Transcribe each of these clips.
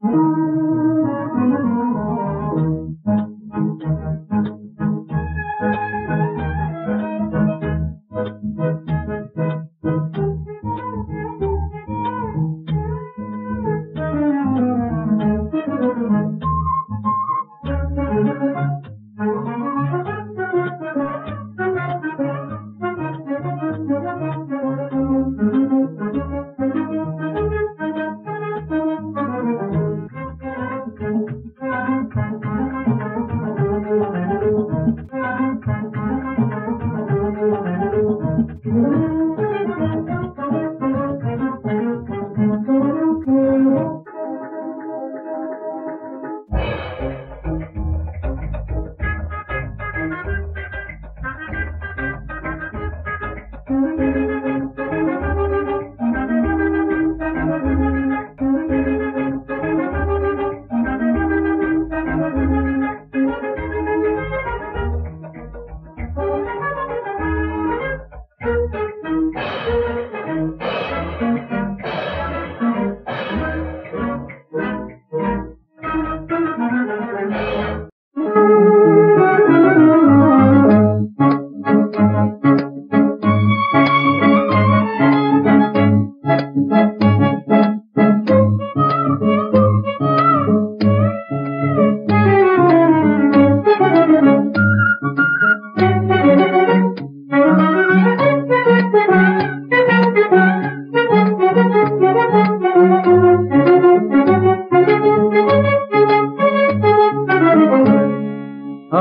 ஆ,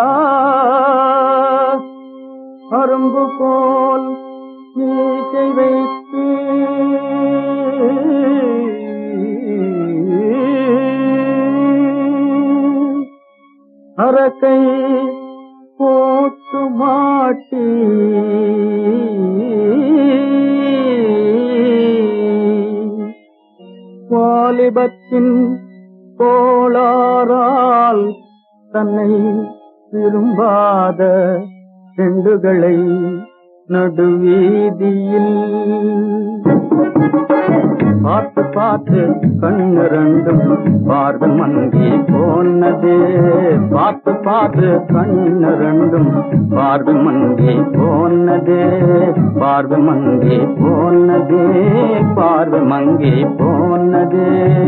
அரும்பு போல் மீசை வைத்து அரக்கை போட்டு மாட்டி வாலிபத்தின் கோளாறால் தன்னை விரும்பாத செண்டுகளை நடுவீதியில் பார்த்து பார்த்து கண்ணு ரெண்டும் பார்வை மங்கி போனதே பார்த்து பார்த்து கண்ணு ரெண்டும் பார்வை மங்கி போனதே பார்வை மங்கி போனதே பார்வை மங்கி போனதே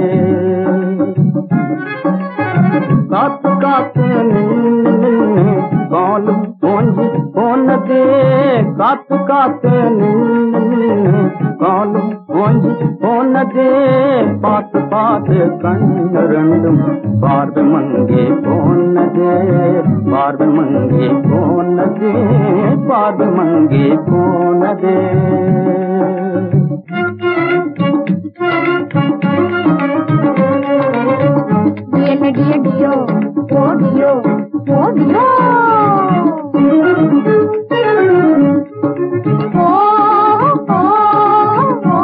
காத்து காத்து நின்னு நின்னு காலும் தோஞ்சி போனதே காத்து காத்து நின்னு நின்னு காலும் தோஞ்சி போனதே பார்த்து பார்த்து கண்ணு ரெண்டும் பார்வை மங்கி போனதே பார்வை மங்கி போனதே பார்வை மங்கி போனதே டியன டிய டியோ ஓடியோ ஓடியோ ஓ ஓ ஓ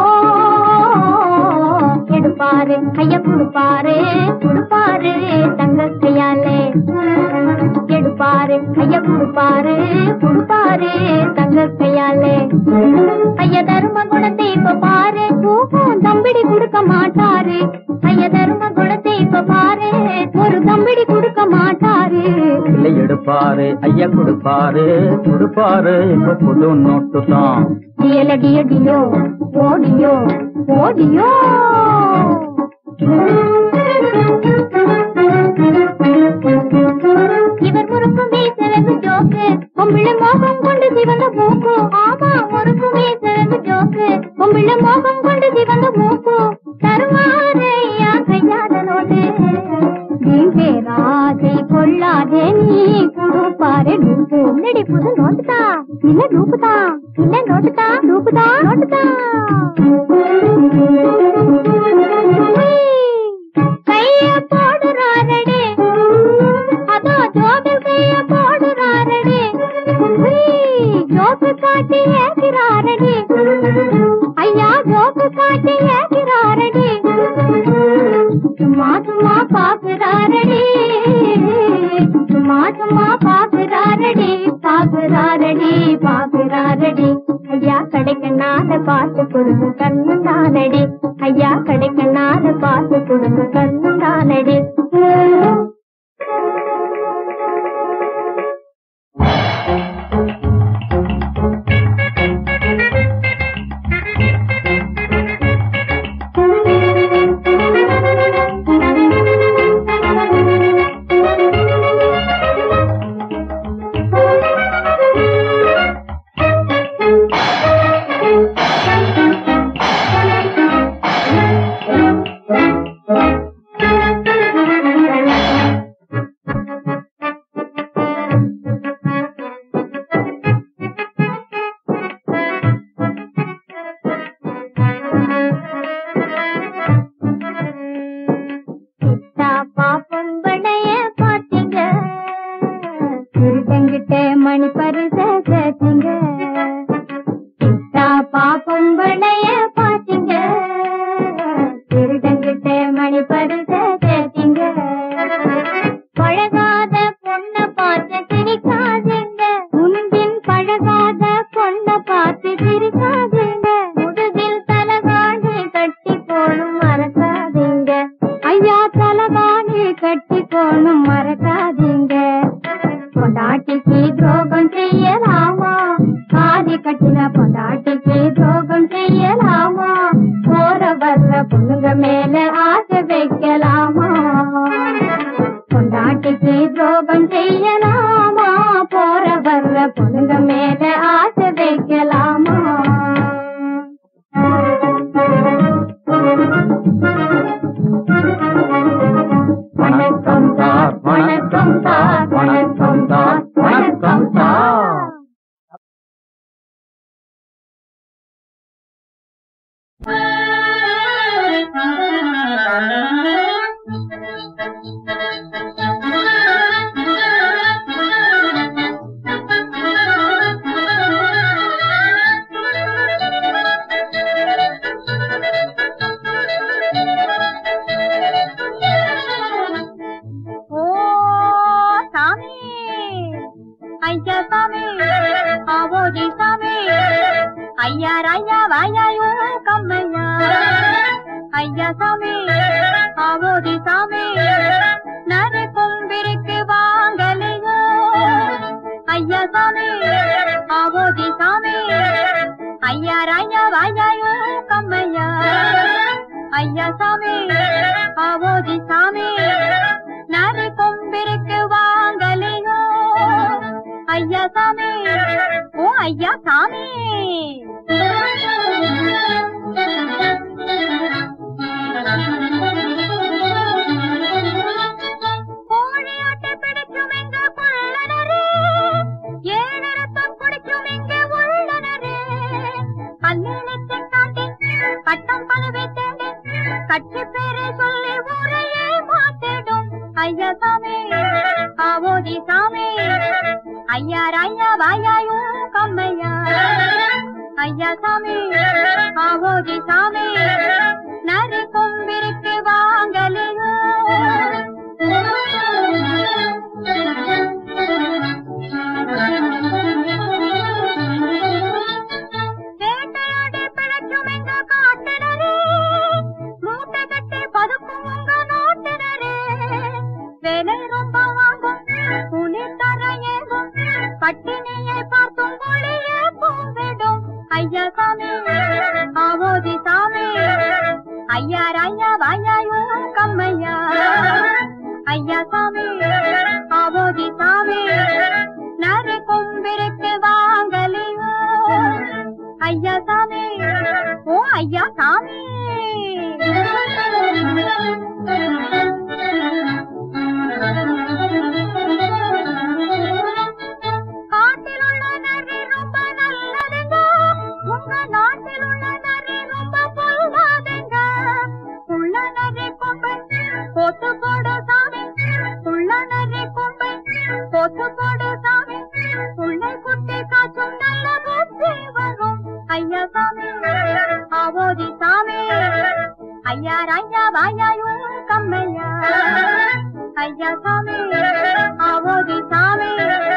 எடுப்பாரு கைய குடுப்பாரு குடுப்பாரு தங்க கையாலே எடுப்பாரு கைய குடுப்பாரு குடுப்பாரு தங்க கையாலே ஐய தர்ம குணத்தை இப்ப பாரு தூக்கம் தம்பிடி கொடுக்க மாட்டாரு ஐய தர்ம குணத்தை இப்ப பாரு ஒரு தம்பிடி கொடுக்க மாட்டாரு இல்லை எடுப்பாரு ஐயா கொடுப்பாரு கொடுப்பாரு இப்ப புது நோட்டு தான் டியல டிய டியோ ஓடியோ ஓடியோ இவர் முறுக்கு வீசுறது ஜோக்கு பொம்பிளை மோகம் கொண்டு சிவந்த மூக்கு ஆமா முறுக்கு வீசுறது ஜோக்கு பொம்பிளை மோகம் கொண்டு சிவந்த மூக்கு தருவாரு ஐயா கையாத நோட்டு நீங்க ராஜை கொள்ளாதே நீ குடுப்பாரு டூப்பு முன்னாடி புது நோட்டுதா இல்ல டூப்புதா இல்ல நோட்டுதா டூப்புதா நோட்டுதா கைய போடுறாரடே அதோ ஜோபில் கைய போடுறாரடே ஜோக்கு காட்டி ஏகிறாரடே ஐயா ஜோக்கு காட்டி ஏகிறாரடே சும்மா சும்மா பாக்குறாரடி சும்மா சும்மா பாக்குறாரடி பாக்குறாரடி பாக்குறாரடி ஐயா கடைக்கண்ணால பாத்து பார்த்து கொடுங்க கண்ணந்தானடி ஐயா கடைக்கண்ணால பார்த்து கொடுங்க கண்ணந்தானடி கிட்டா பாப்பம் படைய பாத்தீங்க திருத்தங்கிட்ட மணி பரிச சேர்த்தீங்க கிட்டா பாப்பம் படைய பாத்தீங்க திருத்தங்கிட்ட மணி பரிச சேர்த்தீங்க பழகாத பொண்ண பார்த்து சிரிக்காதீங்க முன்பின் பழகாத பொண்ண பார்த்து சிரிக்காதீங்க முதுகில் தலகாணி கட்டி போனும் மறக்காதீங்க ஐயா தலகாணி கட்டி போனும் மறக்காதீங்க பொண்டாட்டிக்கு துரோகம் செய்யலாமா காதி கட்டின பொண்டாட்டிக்கு துரோகம் செய்யலாமா போற வர்ற பொண்ணுங்க மேல ஆசை வைக்கலாமா பொண்டாட்டிக்கு துரோகம் செய்யலாமா போற வர்ற பொண்ணுங்க மேல ஆசை வைக்கலாமா வணக்கம் சார் வணக்கம் சார் வணக்கம் சார் வணக்கம் சார் ஓ சாமி ஐயா சாமி ஆவோஜி சாமி ஐயா ராயா வாயாயோ கம்மையா ஐயா சாமி ஆவோஜி சாமி நறு கொம்பிருக்கு வாங்கலையோ ஐயா சாமி ஆவோஜி சாமி ஐயா ராயா வாயாயோ கம்மையா ஐயா சாமி ஆவோஜி சாமி நறு கொம்பிருக்கு வாங்கலையோ ஐயா சாமி ஓ ஐயா சாமி கோழியாட்டை பிடிக்கும் எங்க கொள்ளனரே ஏழரத்தம் குடிக்கும் எங்க உள்ளனரே பல்லினத்தை காட்டி கட்டம் பலவை தேடி கட்சி பேரை சொல்லி ஊரையே மாத்திடும் ஐயா சாமி ஆவோதி சாமி ஐயா ராயா வாயாயோ கம்மையா ஐயா சாமி ஆவோதி சாமி நரி கொம்பிருக்கு வாங்கலையோ வேட்டையாடி பிழைக்கும் எங்க காட்டினரே மூட்டை கட்டி பதுக்கும் உங்க நாட்டினரே வேலை ரொம்ப வாங்கும் புலி தர ஏகும் பட்டினியை பார்த்தும் மொழியே பூவிடும் ஐயா சாமி ஆவோதி சாமி ஐயா ராயா வாயாயோ கம்மையா ஐயா சாமி ஆவோதி சாமி நரி கொம்பிருக்கு வாங்கலையோ ஐயா சாமி ஓ ஐயா சாமி காட்டில் உள்ள நரி ரொம்ப நல்லதுங்க உங்க நாட்டில் உள்ள நரி ரொம்ப பொல்லாதுங்க உள்ள நரி கொம்பை போட்டு போடு சாமி உள்ள நரி கொம்பை போட்டு போடு சாமி உன்னை குட்டி காற்றும் நல்ல புத்தி வரும் ஐயா சாமி ஆவோதி சாமி ஐயா ராயா வாயாயோ கம்மையா ஐயா சாமி ஆவோதி சாமி